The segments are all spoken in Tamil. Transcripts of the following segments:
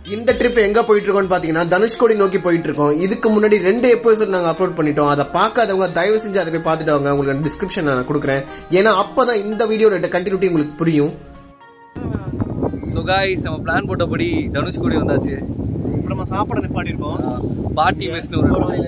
இந்த ட்ரிப் எங்க போயிட்டு இருக்கோம்னு பாத்தீங்கன்னா தனுஷ்கோடி நோக்கி போயிட்டு இருக்கோம் இதுக்கு முன்னாடி ரெண்டு எபிசோட் நாங்க அப்லோட் பண்ணிட்டோம் அதை பார்க்காதவங்க தயவு செஞ்சு அதை போய் பார்த்துட்டு வாங்க உங்களுக்கு டிஸ்கிரிப்ஷன் நான் கொடுக்குறேன் ஏன்னா அப்பதான் இந்த வீடியோட கண்டினியூட்டி உங்களுக்கு புரியும் ஸோ காய்ஸ் நம்ம பிளான் போட்டபடி தனுஷ்கோடி வந்தாச்சு இப்போ நம்ம சாப்பாடு நிப்பாட்டி இருக்கோம் பார்ட்டி மெஸ்னு ஒரு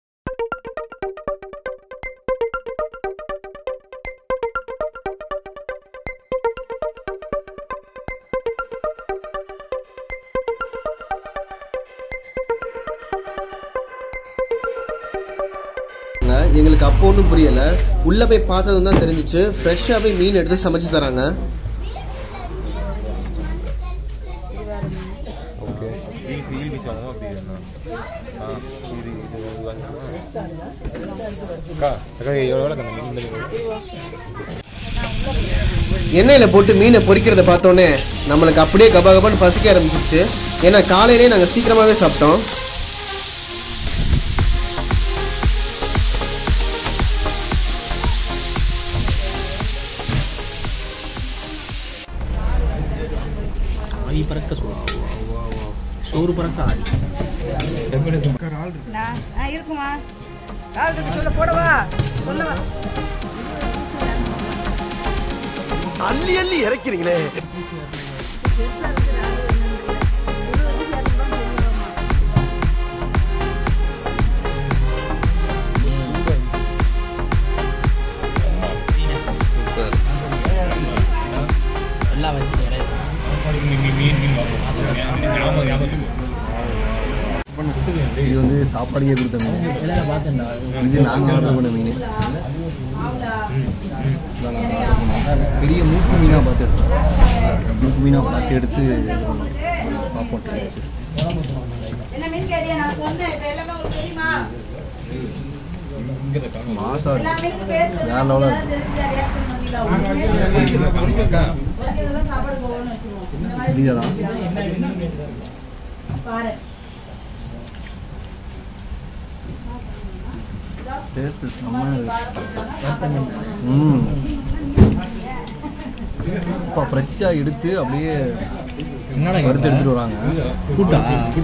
எங்களுக்கு அப்போ ஒன்றும் புரியல உள்ள போய் பார்த்ததும் தான் தெரிஞ்சிச்சு ஃப்ரெஷ்ஷாகவே மீன் எடுத்து சமைச்சு தராங்க எண்ணெயில் போட்டு மீனை பொரிக்கிறத பார்த்தோன்னே நம்மளுக்கு அப்படியே கபா கபான்னு பசிக்க ஆரம்பிச்சிச்சு ஏன்னா காலையிலே நாங்கள் சீக்கிரமாகவே சாப்பிட்டோம் ஆவி பறக்க சோறு சோறு பறக்க ஆவி நான் ஆ இருக்குமா காலத்துக்கு சொல்ல போடவா சொல்லவா அள்ளி அள்ளி இறக்கிறீங்களே எல்லாம் வச்சு இது வந்து சாப்பாடுக்கே கொடுத்த மீன் எல்லாம் பார்த்தேன்டா இது நாங்கள் ஆர்டர் பண்ண மீன் பெரிய மூக்கு மீனாக பார்த்து எடுத்தோம் மூக்கு மீனாக பார்த்து எடுத்து பார்ப்போம் என்ன மீன் கேட்டியா நான் சொன்னேன் இப்ப எல்லாமே உங்களுக்கு தெரியுமா மாசா எல்லா மீனுக்கு பேர் வேற level ஆ தெரிஞ்சா ரியாக்ஷன் பண்ணிக்கலாம் இதெல்லாம் சாப்பாடு போகணும்னு வச்சுருவோம் இந்த மாதிரி இதெல்லாம் பாரு டேஸ்ட் செம்ம ம் இப்போ ஃப்ரெஷ்ஷாக எடுத்து அப்படியே வறுத்து எடுத்துட்டு வராங்க கூட்டா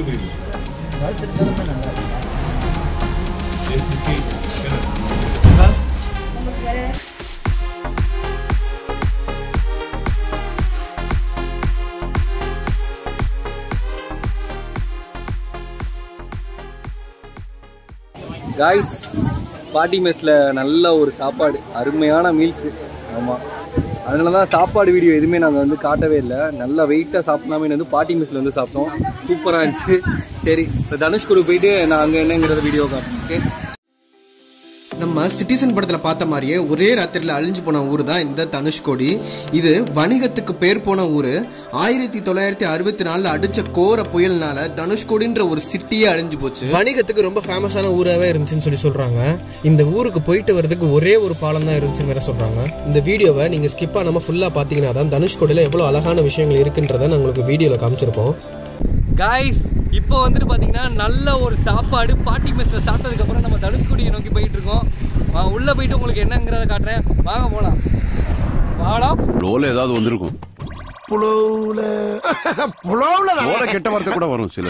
காய்ஸ் பாட்டி மெஸ்ஸில் நல்ல ஒரு சாப்பாடு அருமையான மீல்ஸு ஆமாம் அதனால தான் சாப்பாடு வீடியோ எதுவுமே நாங்கள் வந்து காட்டவே இல்லை நல்லா வெயிட்டாக சாப்பிடாமே வந்து பாட்டி மெஸ்ஸில் வந்து சாப்பிட்டோம் சூப்பராக இருந்துச்சு சரி இப்போ தனுஷ்கூருக்கு போயிட்டு நான் அங்கே என்னங்கிறத வீடியோ காட்டுறேன் ஓகே நம்ம சிட்டிசன் படத்தில் பார்த்த மாதிரியே ஒரே ராத்திரியில் அழிஞ்சு போன ஊர் தான் இந்த தனுஷ்கோடி இது வணிகத்துக்கு பேர் போன ஊர் ஆயிரத்தி தொள்ளாயிரத்தி அறுபத்தி நாலில் அடிச்ச கோர புயல்னால தனுஷ்கோடின்ற ஒரு சிட்டியே அழிஞ்சு போச்சு வணிகத்துக்கு ரொம்ப ஃபேமஸான ஊராகவே இருந்துச்சுன்னு சொல்லி சொல்கிறாங்க இந்த ஊருக்கு போயிட்டு வரதுக்கு ஒரே ஒரு பாலம் தான் இருந்துச்சுன்னு வேற சொல்கிறாங்க இந்த வீடியோவை நீங்கள் ஸ்கிப் பண்ணாமல் ஃபுல்லாக பார்த்தீங்கன்னா தான் தனுஷ்கோடியில் எவ்வளோ அழகான விஷயங்கள் இருக்குன்றதை நான் உங்களுக்கு வீடியோவில் காமிச்சிருப்போம் காய்ஸ் இப்போ வந்துட்டு பார்த்தீங்கன்னா நல்ல ஒரு சாப்பாடு பாட்டி மெஸ்ஸில் சாப்பிட்டதுக்கப்புறம் நம்ம தனுஷ்கோடியை நோக்கி போயிட்டு இருக்கோம் வா, உள்ள போயிட்டு உங்களுக்கு என்னங்கிறத காட்டுறேன் வாங்க போகலாம் வாடா ரோல ஏதாவது வந்திருக்கும் புலவுல புலவுல ரோல கெட்ட வார்த்தை கூட வரும் சில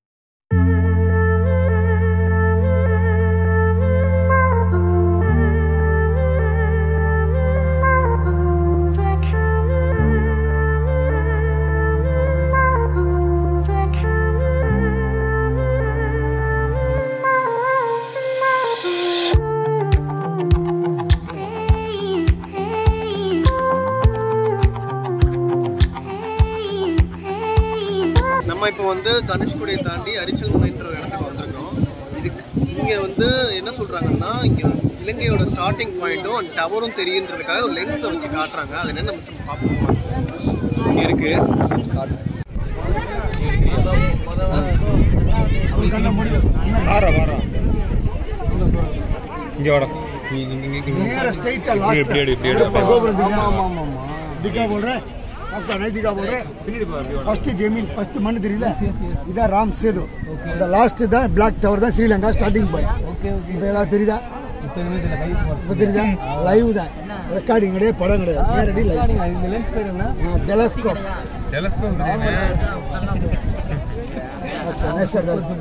நம்ம இப்போ வந்து தனுஷ்கோடியை தாண்டி அரிச்சல் முனைன்ற ஒரு இடத்துக்கு வந்திருக்கோம் இதுக்கு இங்கே வந்து என்ன சொல்கிறாங்கன்னா இங்கே இலங்கையோட ஸ்டார்டிங் பாயிண்ட்டும் அந்த டவரும் தெரியுன்றதுக்காக ஒரு லென்ஸை வச்சு காட்டுறாங்க அது என்ன நம்ம பார்ப்போம் இங்கே இருக்கு நேரா ஸ்ட்ரைட்டா லாஸ்ட் இப்படி இப்படி இப்படி கோபுரம் தெரியுதா திக்கா போடுறேன் பக்கா நைதிகா போடுறேன் ஃபர்ஸ்ட் ஜமீன் ஃபர்ஸ்ட் மண்ணு தெரியல இதான் ராம் சேது இந்த லாஸ்ட் தான் பிளாக் டவர் தான் ஸ்ரீலங்கா ஸ்டார்டிங் பாயிண்ட் இப்போ ஏதாவது தெரியுதா இப்போ தெரியுதா லைவ் தான் ரெக்கார்டிங் கிடையாது படம் கிடையாது நேரடி லைவ் டெலஸ்கோப் ನೆಕ್ಸ್ಟ್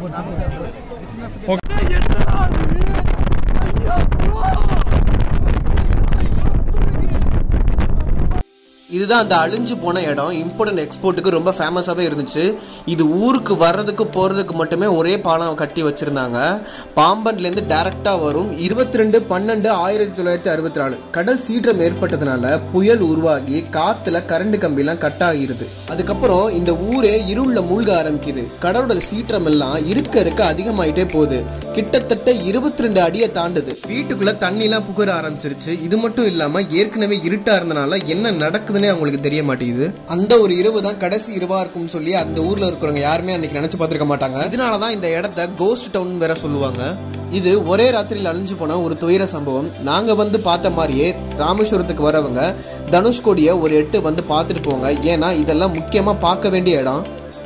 இதுதான் அந்த அழிஞ்சு போன இடம் இம்போர்ட் அண்ட் எக்ஸ்போர்ட்டுக்கு ரொம்ப ஃபேமஸாகவே இருந்துச்சு இது ஊருக்கு வர்றதுக்கு போகிறதுக்கு மட்டுமே ஒரே பாலம் கட்டி வச்சுருந்தாங்க பாம்பன்லேருந்து டேரெக்டாக வரும் இருபத்தி ரெண்டு பன்னெண்டு ஆயிரத்தி தொள்ளாயிரத்தி அறுபத்தி நாலு கடல் சீற்றம் ஏற்பட்டதுனால புயல் உருவாகி காற்றுல கரண்ட் கம்பிலாம் கட் ஆகிருது அதுக்கப்புறம் இந்த ஊரே இருளில் மூழ்க ஆரம்பிக்குது கடலோட சீற்றம் எல்லாம் இருக்க இருக்க அதிகமாயிட்டே போகுது கிட்டத்தட்ட இருபத்தி ரெண்டு அடியை தாண்டுது வீட்டுக்குள்ள தண்ணிலாம் புகர ஆரம்பிச்சிருச்சு இது மட்டும் இல்லாம ஏற்கனவே இருட்டா இருந்தனால என்ன நடக்குதுன்னே அவங்களுக்கு தெரிய மாட்டேங்குது அந்த ஒரு இரவு தான் கடைசி இரவா இருக்கும்னு சொல்லி அந்த ஊர்ல இருக்கிறவங்க யாருமே அன்னைக்கு நினைச்சு பார்த்திருக்க மாட்டாங்க இதனாலதான் இந்த இடத்த கோஸ்ட் டவுன் வேற சொல்லுவாங்க இது ஒரே ராத்திரியில் அழிஞ்சு போன ஒரு துயர சம்பவம் நாங்க வந்து பார்த்த மாதிரியே ராமேஸ்வரத்துக்கு வரவங்க தனுஷ்கோடிய ஒரு எட்டு வந்து பார்த்துட்டு போங்க ஏன்னா இதெல்லாம் முக்கியமா பார்க்க வேண்டிய இடம்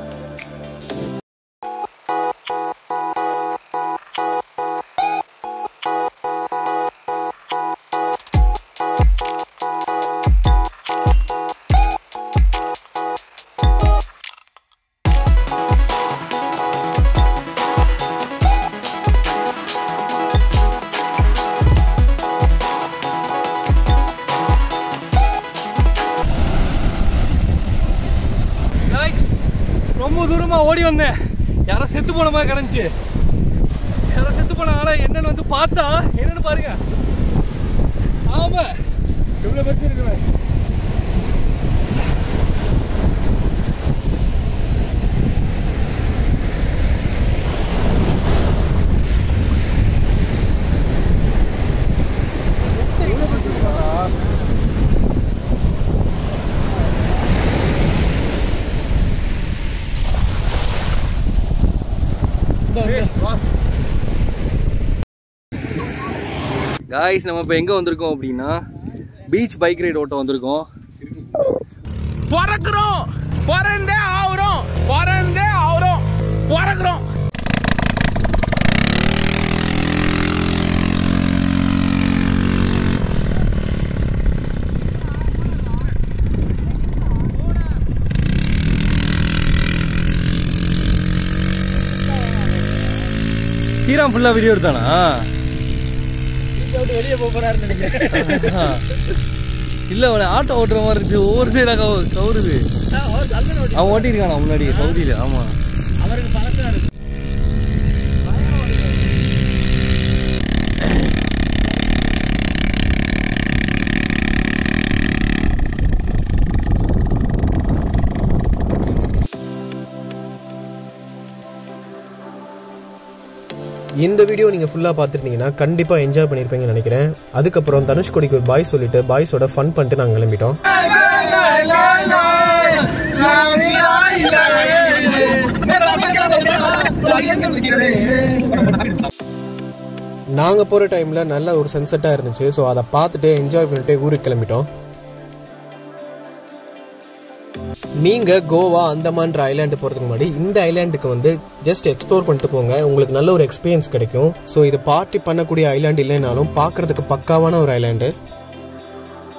Guys, ரொம்ப தூரமா ஓடி வந்தேன் யாரோ செத்து போன மாதிரி கிடந்துச்சு யாரோ செத்து போன ஆளை என்னன்னு வந்து பார்த்தா என்னன்னு பாருங்க ஆமா எவ்வளவு பேர் இருக்குவேன் காய்ஸ் நம்ம இப்போ எங்கே வந்திருக்கோம் அப்படின்னா பீச் பைக் ரைடு ஓட்ட வந்திருக்கோம் பிறக்கிறோம் பிறந்தே ஆகுறோம் பிறந்தே ஆகுறோம் பிறக்கிறோம் ஸ்ரீராம் ஃபுல்லாக வீடியோ எடுத்தானா வெளியே போக போறாரு நினைக்கிறேன் இல்லை அவனை ஆட்டோ ஓட்டுற மாதிரி இருந்துச்சு ஒவ்வொரு சைடாக கவுருது அவன் ஓட்டியிருக்கானா முன்னாடி சவுதியில் ஆமாம் அவருக்கு பழக்கம் இருக்கு இந்த வீடியோ நீங்கள் ஃபுல்லாக பார்த்துருந்தீங்கன்னா கண்டிப்பாக என்ஜாய் பண்ணியிருப்பீங்கன்னு நினைக்கிறேன் அதுக்கப்புறம் தனுஷ்கோடிக்கு ஒரு பாய் சொல்லிட்டு பாய்ஸோட ஃபன் பண்ணிட்டு நாங்கள் கிளம்பிட்டோம் நாங்கள் போகிற டைமில் நல்ல ஒரு சன்செட்டாக இருந்துச்சு ஸோ அதை பார்த்துட்டு என்ஜாய் பண்ணிட்டு ஊருக்கு கிளம்பிட்டோம் நீங்கள் கோவா அந்தமான்ற ஐலாண்டு போகிறதுக்கு முன்னாடி இந்த ஐலாண்டுக்கு வந்து ஜஸ்ட் எக்ஸ்ப்ளோர் பண்ணிட்டு போங்க உங்களுக்கு நல்ல ஒரு எக்ஸ்பீரியன்ஸ் கிடைக்கும் ஸோ இது பார்ட்டி பண்ணக்கூடிய ஐலாண்டு இல்லைனாலும் பார்க்குறதுக்கு பக்காவான ஒரு ஐலாண்டு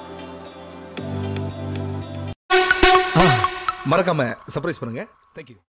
மறக்காம சர்ப்ரைஸ் பண்ணுங்க தேங்க்யூ